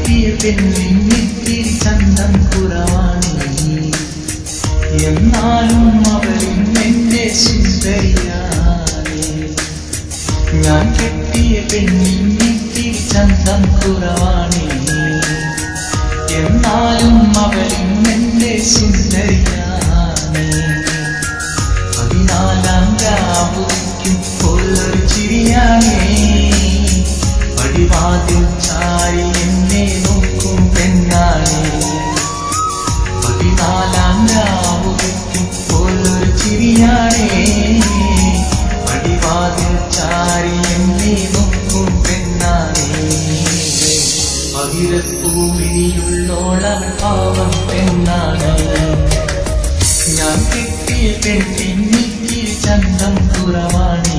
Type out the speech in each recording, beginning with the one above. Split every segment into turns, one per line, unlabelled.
കെട്ടിയ പെണ്ണിന്നിത്തിരി ചന്തം കുറവാണ് എന്നാലും അവളിൻ എന്റെ സുന്ദരിയാണ് ഞാൻ കെട്ടിയ പെണ്ണിന്നിത്തിരി ചന്തം കുറവാണ് എന്നാലും അവളിൻ എന്റെ സുന്ദരിയാണ് പതിനാലാം രാവുവയ്ക്കും പോലൊരു ചിരിയാണേ പടിവാതിൽ ചാരി എന്നെ നോക്കും പെണ്ണാണേ പതിനാലാം രാവുവയ്ക്കും പോലൊരു ചിരിയാണേ പടിവാതിൽ ചാരി എന്നെ നോക്കും പെണ്ണാണേ പകിരപ്പൂവിനിയുള്ളോളം പാവം പെണ്ണാണ് ഞാൻ കിട്ടിയ പെണ്ണിന്നിക്ക് ചന്തം കുറവാണ്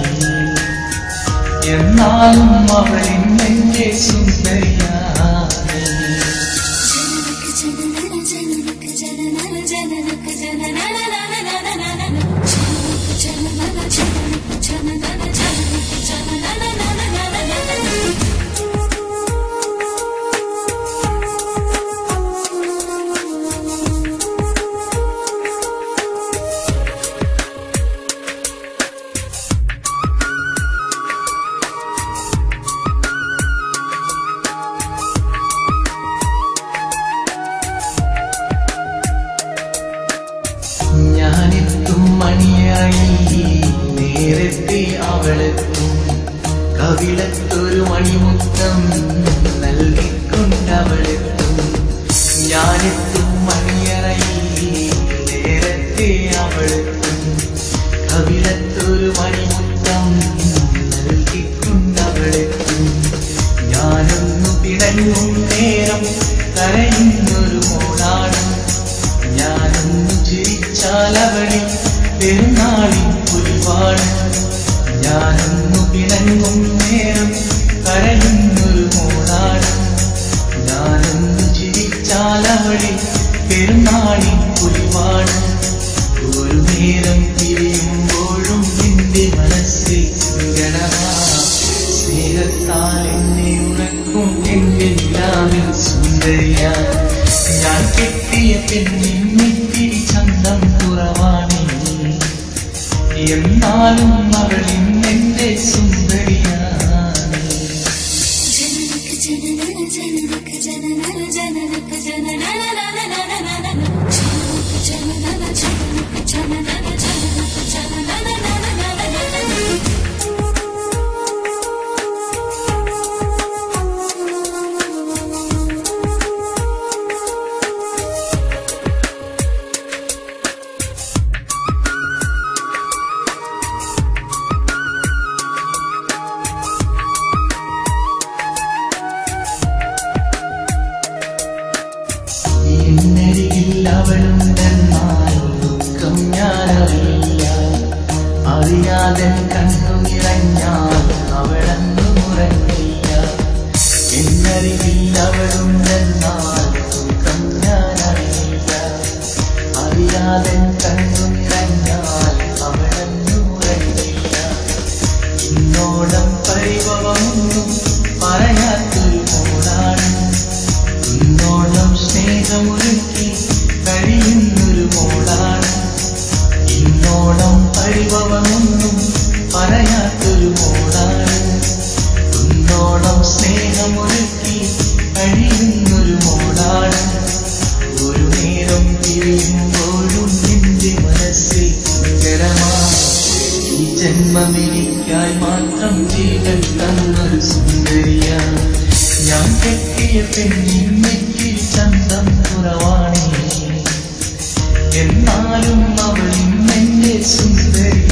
എന്നാലും അവളിൻ എന്റെ സുന്ദരിയാണ്
ജനനക ജനനക ജനനക ജനനക ജനനന ജനനന ജനനക ജനനന ജനനക
ഞാനെത്തും മണിയായി നേരത്തെ അവളെത്തും കവിളത്തൊരു മണിമുത്തം നൽകിക്കൊണ്ടവളെത്തും ഞാനെത്തും മണിയറയി നേരത്തെ അവളെത്തും കവിളത്തൊരു മണിമുത്തം നൽകിക്കൊണ്ടവളെത്തും ഞാനൊന്നു പിടങ്ങും നേരം കരയുന്നൊരു മോളാണ് ഞാനൊന്നു ചിരിച്ചാലവളി പെരുന്നാളിൻ പുലിവാണ് ഞാനൊന്നു പിണങ്ങും നേരം കരയുന്നൊരു മോളാണ് ഞാനൊന്നു ചിരിച്ചാലവളി പെരുന്നാളിൻ പുലിവാണ് ഒരു നേരം തിരിയുമ്പോഴും നിന്റെ മനസ്സിൽ സങ്കടമാ സ്നേഹത്താൽ എന്നെ ഉറക്കും എന്റെ നിലാവിൽ സുന്ദരിയ ഞാൻ കെട്ടിയ പെണ്ണിൻ നെറ്റിരി ചന്തം കുറവാണ് എന്നാലും അവളിൻ എന്റെ സുന്ദരിയാണ്
ജനനക ജനനന ജനനക ജനനന ജനനക ജനനന ജനനക ജനനന ജനനക ജനനന ജനനക
എന്നരികിൽ അവളുണ്ടെന്നാൽ ദുഃഖം ഞാനറിയില്ല അറിയാതെ കണ്ണു നിറഞ്ഞാൽ അവളന്നു മുറങ്ങില്ല എന്നരികിൽ അവളുണ്ടെന്നാൽ ദുഃഖം ഞാനറിയില്ല അറിയാതെ കണ്ണു നിറഞ്ഞാൽ അവളന്നു മുറങ്ങില്ല ഇന്നോളം പരിഭവമൊന്നും പറയാത്തൊരു മോളാണ് ഇന്നോളം സ്നേഹമൊരുക്കി കഴിയുന്നൊരു മോളാണ് ഇന്നോളം പരിഭവമൊന്നും പറയാത്തൊരു മോളാണ് ഇന്നോളം സ്നേഹമൊരുക്കി കഴിയുന്നൊരു മോളാണ് ഒരു നേരം തിരിയുമ്പോഴും നിന്റെ മനസ്സിൽ സുന്ദരമാണ് ഈ ജന്മമെനിക്കായി മാത്രം ജീവൻ തന്നൊരു സുന്ദരിയാണ് ഞാൻ കെട്ടിയ പെണ്ണിൻ നെറ്റിൽ ചന്തം കുറവാണേ എന്നാലും അവളിൻ എന്റെ സുന്ദരി